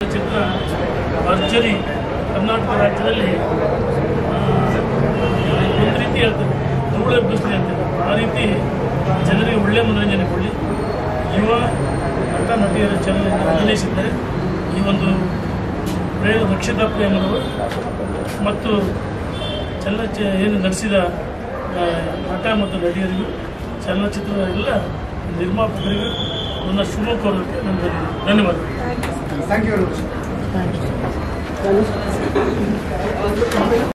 ಚಿತ್ರ ಭರ್ಜರಿ ಕರ್ನಾಟಕ ರಾಜ್ಯದಲ್ಲಿ ಆ, ಒಂದು ರೀತಿ ಹೇಳ್ತಾರೆ ಧೂಳೆ ಬಿಸಿಲಿ ಅಂತಾರೆ ಆ ರೀತಿ ಜನರಿಗೆ ಒಳ್ಳೆ ಮನೋರಂಜನೆ ಕೊಡಲಿ ಯುವ ನಟ ನಟಿಯರ ಚಲನೆ ಅಭಿನಯಿಸಿದ್ದಾರೆ ಈ ಒಂದು ಪ್ರೇಮ ರಕ್ಷಿತಾ ಪ್ರೇಮರವರು ಮತ್ತು ಚಲನಚಿ ಏನು ನಡೆಸಿದ ಆ, ನಟ ಮತ್ತು ನಟಿಯರಿಗೂ ಚಲನಚಿತ್ರದ ಎಲ್ಲ ನಿರ್ಮಾಪಕರಿಗೂ ನನ್ನ ಶುಭ ಕೋರಕ್ಕೆ ನನ್ನ ಧನ್ಯವಾದಗಳು ಥ್ಯಾಂಕ್ ಯು ವೆರಿ ಮಚ್